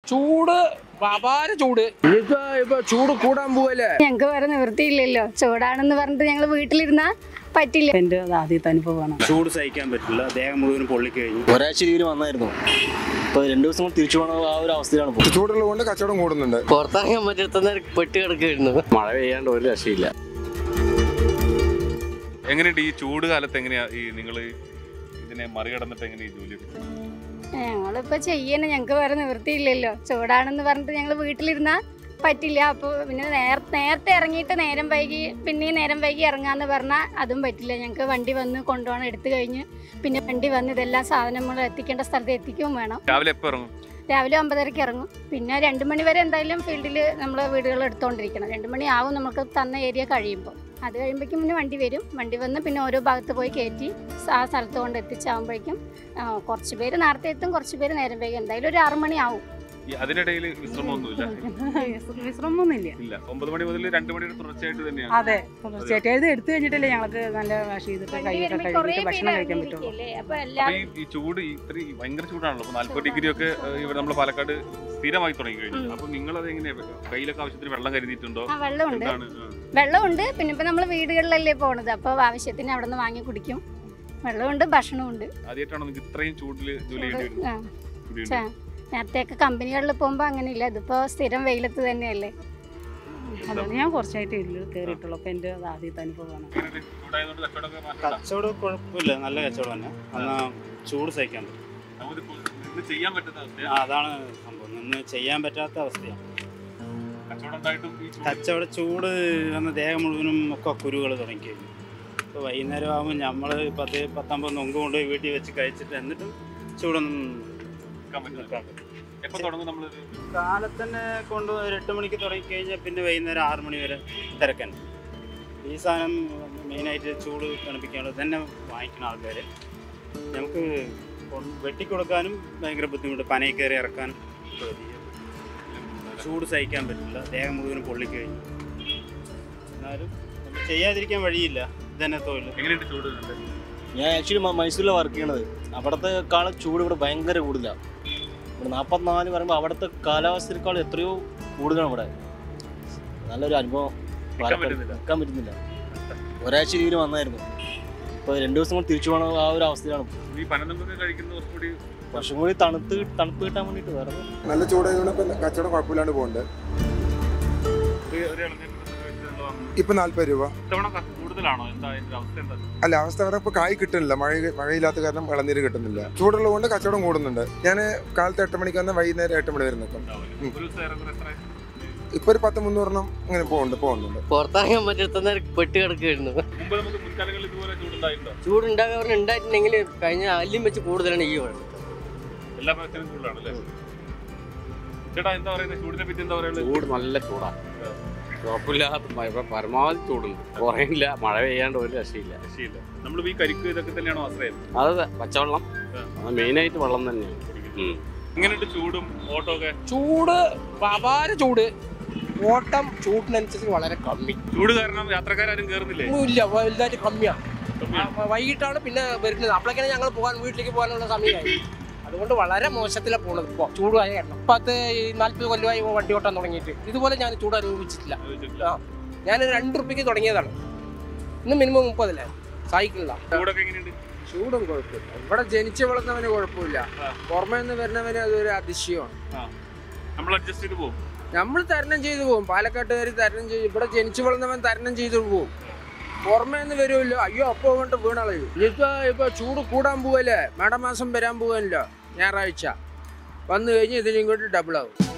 ചൂട് അപാര ചൂട് ഇനിയിപ്പോ ഇപ്പൊ ചൂട് കൂടാൻ പോവല്ലേ ഞങ്ങൾക്ക് വേറെ നിവൃത്തിയില്ലല്ലോ ചൂടാണെന്ന് പറഞ്ഞിട്ട് ഞങ്ങൾ വീട്ടിലിരുന്നാ പറ്റില്ല എൻ്റെ അത് ആദ്യത്തെ അനുഭവമാണ് ചൂട് സഹിക്കാൻ പറ്റില്ല ദേഹം മുഴുവൻ പൊള്ളിക്കഴിഞ്ഞു ഒരാഴ്ച ലീവിന് വന്നായിരുന്നു ഇപ്പോൾ രണ്ട് ദിവസം കൊണ്ട് തിരിച്ചു പോകണ ആ ഒരു അവസ്ഥയിലാണ് ഇപ്പോൾ ചൂടുള്ളത് കൊണ്ട് കച്ചവടം കൂടുന്നുണ്ട് പുറത്തിറങ്ങാൻ പറ്റാത്ത പെട്ട് കിടക്കുകയായിരുന്നു മഴ പെയ്യാണ്ട് ഒരു രക്ഷയില്ല എങ്ങനെയുണ്ട് ഈ ചൂട് കാലത്ത് എങ്ങനെയാ ഈ നിങ്ങൾ ഇതിനെ മറികടന്നിട്ട് എങ്ങനെ ഈ ജോലി ഞങ്ങളിപ്പോ ചെയ്യണ ഞങ്ങൾക്ക് വേറെ നിവൃത്തിയില്ലല്ലോ ചൂടാണെന്ന് പറഞ്ഞിട്ട് ഞങ്ങൾ വീട്ടിലിരുന്നാ പറ്റില്ല അപ്പോൾ പിന്നെ നേര നേരത്തെ ഇറങ്ങിയിട്ട് നേരം വൈകി പിന്നെയും നേരം വൈകി ഇറങ്ങാന്ന് പറഞ്ഞാൽ അതും പറ്റില്ല ഞങ്ങൾക്ക് വണ്ടി വന്ന് കൊണ്ടുപോകണം എടുത്തു കഴിഞ്ഞ് പിന്നെ വണ്ടി വന്ന് ഇതെല്ലാം സാധനങ്ങൾ എത്തിക്കേണ്ട സ്ഥലത്ത് എത്തിക്കുകയും വേണം രാവിലെ എപ്പോൾ ഇറങ്ങും രാവിലെ ഒമ്പതരയ്ക്ക് ഇറങ്ങും പിന്നെ രണ്ട് മണി വരെ എന്തായാലും ഫീൽഡിൽ നമ്മൾ വീടുകൾ എടുത്തുകൊണ്ടിരിക്കണം രണ്ട് മണി ആവും നമുക്ക് തന്ന ഏരിയ കഴിയുമ്പോൾ അത് കഴിയുമ്പോഴേക്കും പിന്നെ വണ്ടി വരും വണ്ടി വന്ന് പിന്നെ ഓരോ ഭാഗത്ത് പോയി കയറ്റി ആ സ്ഥലത്ത് കൊണ്ട് എത്തിച്ചാകുമ്പോഴേക്കും ആ, കുറച്ച് പേര് നേരത്തെ എത്തും കുറച്ച് പേര് നേരം വൈകി എന്തായാലും ഒരു ആറ് മണി ആവും ഈ അതിനിടയിൽ വിശ്രമമൊന്നുമില്ല വിശ്രമമൊന്നുമില്ല ഇല്ല ഒമ്പത് മണി മുതൽ രണ്ട് മണി വരെ തുടർച്ചയായിട്ട് തന്നെയാണ് അതെ തീർച്ചയായിട്ടും ഇത് എടുത്തു കഴിഞ്ഞിട്ടല്ലേ ഞങ്ങൾക്ക് നല്ല വാഷ് ചെയ്തിട്ട് വണ്ടി കൈയൊക്കെ വരുമ്പോൾ കുറേ കഴുകിയിട്ട് ഭക്ഷണം പേര് കഴിക്കാൻ പറ്റുള്ളൂ ഇറങ്ങിയിരിക്കുകയല്ലേ? അപ്പൊ അപ്പൊ എല്ലാവരും ഈ ഈ ചൂട് ഈ ഇത്രയും ഭയങ്കര ചൂടാണല്ലോ അപ്പൊ നാല്പത് ഡിഗ്രി ഒക്കെ ഏഹ്, ഇവിടെ നമ്മൾ പാലക്കാട് സ്ഥിരമായി തുടങ്ങി കഴിഞ്ഞു ഉം. അപ്പൊ നിങ്ങൾ അത് എങ്ങനെയാ കയ്യിലൊക്കെ ആവശ്യത്തിന് വെള്ളം കരുതിയിട്ടുണ്ടോ ആ വെള്ളമുണ്ട് എന്താണ് ആ. വെള്ളമുണ്ട് പിന്നെ ഇപ്പൊ നമ്മൾ വീടുകളിലല്ലേ പോണത് അപ്പോൾ ആവശ്യത്തിന് അവിടെ നിന്ന് വാങ്ങി കുടിക്കും വെള്ളമുണ്ട് ഭക്ഷണമുണ്ട് ആദ്യമായിട്ടാണോ നിങ്ങൾക്ക് ഇത്രയും ചൂടിൽ ജോലി ചെയ്യേണ്ടി വരുന്നത് ആ, ജോലി ചാ. നേരത്തെയൊക്കെ കമ്പനികളിൽ പോകുമ്പോൾ അങ്ങനെയില്ല ഇതിപ്പോ സ്ഥിരം വെയിലത്ത് തന്നെയല്ലേ അതാണ് ഞാൻ കുറച്ചായിട്ട് ഇതിൽ കയറിയിട്ടുള്ളൂ അപ്പോൾ എൻ്റെ അത് ആദ്യത്തെ അനുഭവമാണ് എങ്ങനെയുണ്ട്? ചൂടായതുകൊണ്ട് കച്ചവടമൊക്കെ മാറ്റണ്ട? കച്ചവടം കുഴപ്പമില്ല നല്ല കച്ചവടം തന്നെ എന്നാൽ ചൂട് സഹിക്കാൻ പറ്റും നമുക്കിപ്പോ ഇന്ന് ചെയ്യാൻ പറ്റുന്ന ആ, അവസ്ഥയാണ് അതാണ് സംഭവം നിന്ന് ചെയ്യാൻ പറ്റാത്ത അവസ്ഥയാണ് കച്ചവടം ഉണ്ടായിട്ടും ഈ ചൂട് കച്ചവട ചൂട് വന്ന ദേഹം മുഴുവനും ഒക്കെ കുരുകൾ തുടങ്ങിക്കഴിഞ്ഞു ഇപ്പോൾ വൈകുന്നേരം ആകുമ്പോൾ നമ്മൾ പത്ത് പത്തൊമ്പത് നൊങ്ക് കൊണ്ടുപോയി വീട്ടിൽ വെച്ച് കഴിച്ചിട്ട് എന്നിട്ടും ചൂടൊന്നും നിൽക്കാൻ പറ്റുന്നില്ല നിൽക്കാൻ പറ്റും എപ്പോ തുടങ്ങും നമ്മൾ കാലത്തന്നെ കൊണ്ട് ഒരു എട്ട് മണിക്ക് തുടങ്ങി കഴിഞ്ഞാൽ പിന്നെ വൈകുന്നേരം ആറ് മണി വരെ തിരക്കൻ ഈ സാധനം മെയിനായിട്ട് ചൂട് തണുപ്പിക്കാനുള്ളത് തന്നെ വാങ്ങിക്കുന്ന ആൾക്കാർ നമുക്ക് കൊണ്ട് വെട്ടിക്കൊടുക്കാനും ഭയങ്കര ബുദ്ധിമുട്ട് പനയിൽ കയറി ഇറക്കാനും വലിയ ചൂട് സഹിക്കാൻ പറ്റില്ല ദേഹം മുഴുവനും പൊള്ളിക്കഴിഞ്ഞു എന്നാലും നമുക്ക് ചെയ്യാതിരിക്കാൻ വഴിയില്ല ഇതന്നെ തൊഴിൽ എങ്ങനെയുണ്ട് ചൂട് കണ്ടത്? ഞാൻ ആക്ച്വലി മൈസൂരിലാണ് വർക്ക് ചെയ്യണത് അവിടത്തെക്കാളും ചൂട് ഇവിടെ ഭയങ്കര കൂടുതലാണ് ഇവിടെ നാൽപ്പത്തിനാല് പറയുമ്പോൾ അവിടുത്തെ കാലാവസ്ഥയേക്കാളും എത്രയോ കൂടുതലാണ് ഇവിടെ നല്ലൊരു അനുഭവം നിൽക്കാൻ പറ്റുന്നില്ല നിൽക്കാൻ പറ്റുന്നില്ല ഒരാഴ്ച ലീവിന് വന്നായിരുന്നു ഇപ്പോൾ രണ്ട് ദിവസം കൊണ്ട് തിരിച്ചു പോകണ ആ ഒരു അവസ്ഥയിലാണ് ഇപ്പോൾ. ഈ പനനമ്പൊക്കെ കഴിക്കുന്ന കുറച്ചുകൂടി കുറച്ചും കൂടി തണുത്ത് തണുപ്പ് കിട്ടാൻ വേണ്ടിയിട്ട് വേറെ നല്ല ചൂടായതുകൊണ്ട് ഇപ്പൊ കച്ചവടം കുഴപ്പമില്ലാണ്ട് പോകുന്നുണ്ട് ഒരു ഒരു ഇളനീരിന്റെ റേറ്റ് എന്തുവാണ്? ഇപ്പൊ നാല്പത് രൂപ ഇത്തവണ ക- കൂടുതലാണോ എന്താ ഇതിന്റെ അവസ്ഥ എന്താ അല്ല അവസ്ഥ കാരണം ഇപ്പൊ കായ് കിട്ടുന്നില്ല മഴ മഴയില്ലാത്ത കാരണം ഇളനീര് കിട്ടുന്നില്ല ചൂടുള്ളത് കൊണ്ട് കച്ചവടം കൂടുന്നുണ്ട് ഞാൻ കാലത്ത് എട്ട് മണിക്ക് വന്ന് വൈകുന്നേരം എട്ട് മണി വരെ നിൽക്കും ഉണ്ടാവില്ല. ഉം. ഒരു ദിവസം ഏറെക്കുറെ എത്ര ഇപ്പൊ ഒരു പത്ത് മുന്നൂറെണ്ണം ഇങ്ങനെ പോകുന്നുണ്ട് പോകുന്നുണ്ട് പുറത്തിറങ്ങാൻ പറ്റാത്ത പെട്ട് കിടക്കുകയായിരുന്നു മുമ്പ് നമുക്ക് മുൻകാലങ്ങളിൽ ഇതുപോലെ ചൂടുണ്ടായിട്ടുണ്ടോ ചൂടുണ്ടാകാൻ ഉണ്ടായിട്ടുണ്ടെങ്കിൽ കഴിഞ്ഞ അല്ലും വെച്ച് കൂടുതലാണ് ഈ വെള്ളം എല്ലാ പ്രാവശ്യവും ചൂടാണല്ലേ ചേട്ടാ എന്താ പറയുന്നത് ചൂടിനെ പറ്റി എന്താ പറയുന്നത് ചൂട് നല്ല ചൂടാ കുഴപ്പമില്ലാത്ത മഴ ഇപ്പൊ പരമാവധി ചൂടുണ്ട് കുറയില്ല മഴ പെയ്യാണ്ട് ഒരു രക്ഷയില്ല രക്ഷയില്ല നമ്മൾ ഈ കരിക്ക് ഇതൊക്കെ തന്നെയാണോ ആശ്രയം അത് പച്ചവെള്ളം അത് മെയിനായിട്ട് വെള്ളം തന്നെയാണ് ഉം. എങ്ങനെയുണ്ട് ചൂടും ഓട്ടോ ഒക്കെ ചൂട് അപാര ചൂട് ഓട്ടം ചൂടിനനുസരിച്ച് വളരെ കമ്മി ചൂട് കാരണം യാത്രക്കാരും കയറുന്നില്ലേ ഒന്നുമില്ല വലുതായിട്ട് കമ്മിയാണ് ആ, വൈകിട്ടാണ് പിന്നെ വരുന്നത് അപ്പോഴേക്കാണ് ഞങ്ങൾ പോകാൻ വീട്ടിലേക്ക് പോകാനുള്ള സമയമായി അതുകൊണ്ട് വളരെ മോശത്തിലാണ് പോണത് ഇപ്പോൾ ചൂടായ കാരണം പത്ത് നാല്പത് കൊല്ലമായി വണ്ടി ഓട്ടാൻ തുടങ്ങിയിട്ട് ഇതുപോലെ ഞാൻ ചൂട് അനുഭവിച്ചിട്ടില്ല ആ ഞാൻ രണ്ട് റുപ്യക്ക് തുടങ്ങിയതാണ് ഇന്ന് മിനിമം മുപ്പതല്ലേ സൈക്കിളിലാണ് ചൂടൊക്കെ എങ്ങനെയുണ്ട് ചൂടും കുഴപ്പമില്ല ഇവിടെ ജനിച്ചു വളർന്നവന് കുഴപ്പമില്ല പുറമെ നിന്ന് വരുന്നവന് അതൊരു അതിശയമാണ് നമ്മൾ അഡ്ജസ്റ്റ് ചെയ്ത് പോകും നമ്മൾ തരണം ചെയ്തു പോകും പാലക്കാട്ടുകാർ തരണം ചെയ്ത് ഇവിടെ ജനിച്ചു വളർന്നവൻ തരണം ചെയ്തു പോകും പുറമേ നിന്ന് വരുമല്ലോ അയ്യോ അപ്പോൾ കൊണ്ട് വീണളയും ഇനിയിപ്പോ ഇപ്പൊ ചൂട് കൂടാൻ പോവല്ലേ മേടമാസം വരാൻ പോവല്ലോ ഞായറാഴ്ച വന്നു കഴിഞ്ഞ് ഇതിനും കൂടി ഡബിൾ ആവും